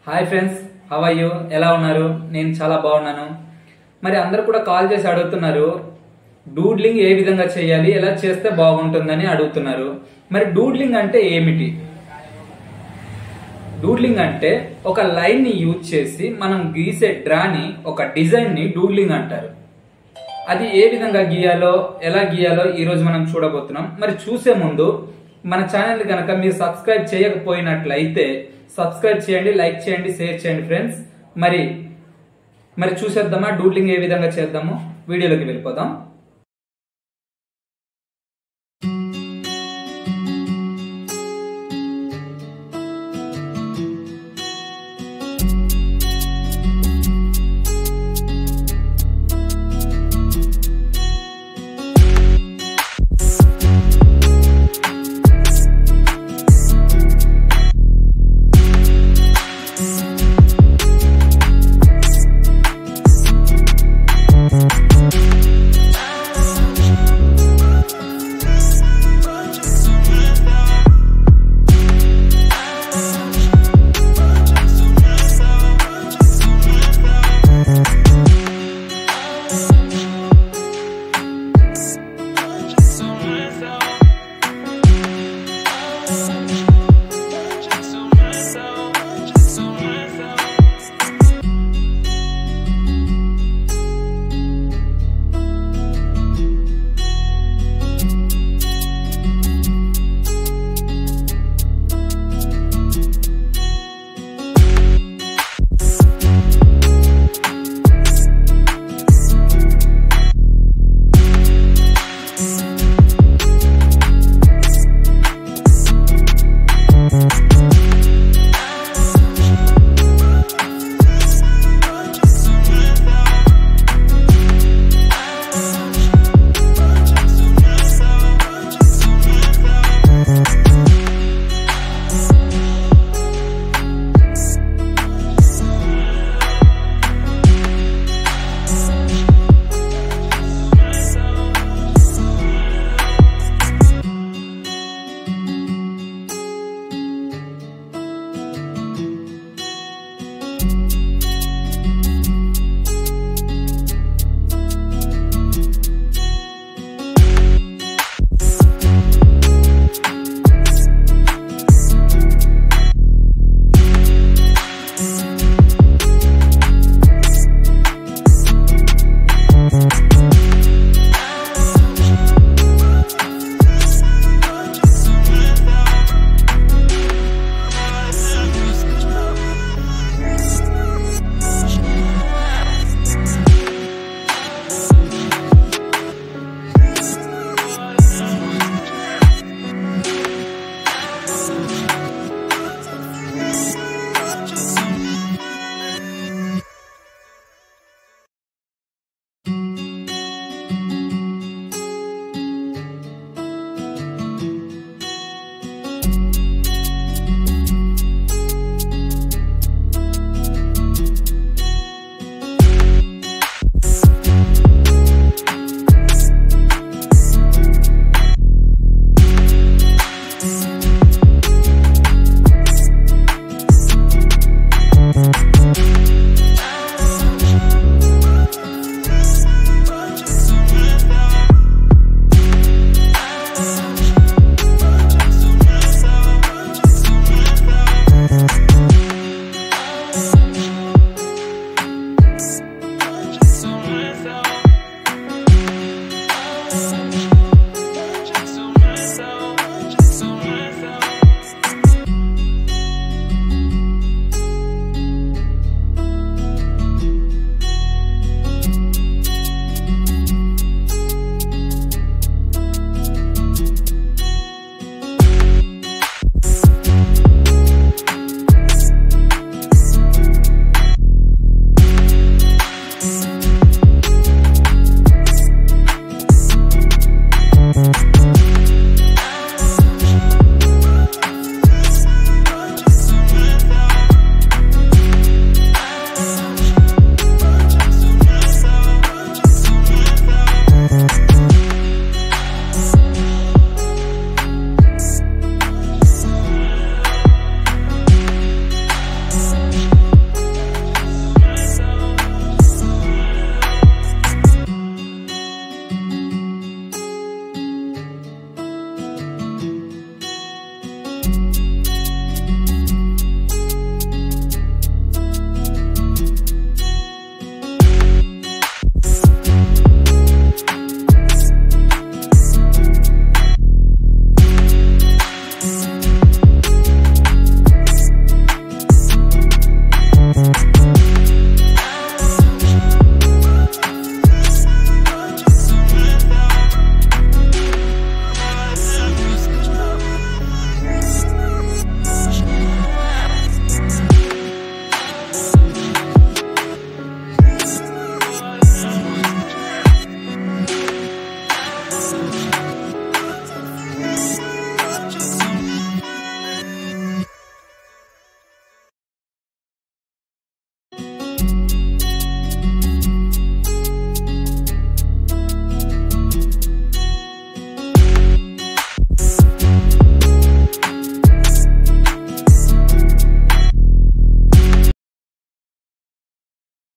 hi friends have you ఎలా ఉన్నారు నేను చాలా బాగున్నాను మరి అందరూ కూడా కాల్ చేసి అడుగుతున్నారు డూడ్లింగ్ ఏ విధంగా చేయాలి ఎలా చేస్తే బాగుంటుందని అడుగుతున్నారు మరి డూడ్లింగ్ అంటే ఏమిటి డూడ్లింగ్ అంటే ఒక లైన్ ని యూజ్ చేసి మనం గీసే డ్రాని ఒక డిజైన్ ని డూడ్లింగ్ అంటారు అది ఏ విధంగా గీయాలో ఎలా గీయాలో ఈ రోజు మనం చూడబోతున్నాం మరి చూసే ముందు మన ఛానల్ కనుక మీరు సబ్స్క్రైబ్ చేయకపోయినట్లయితే సబ్స్క్రైబ్ చేయండి లైక్ చేయండి షేర్ చేయండి ఫ్రెండ్స్ మరి మరి చూసేద్దామా డూడ్లింగ్ ఏ విధంగా చేద్దామో వీడియోలోకి వెళ్ళిపోదాం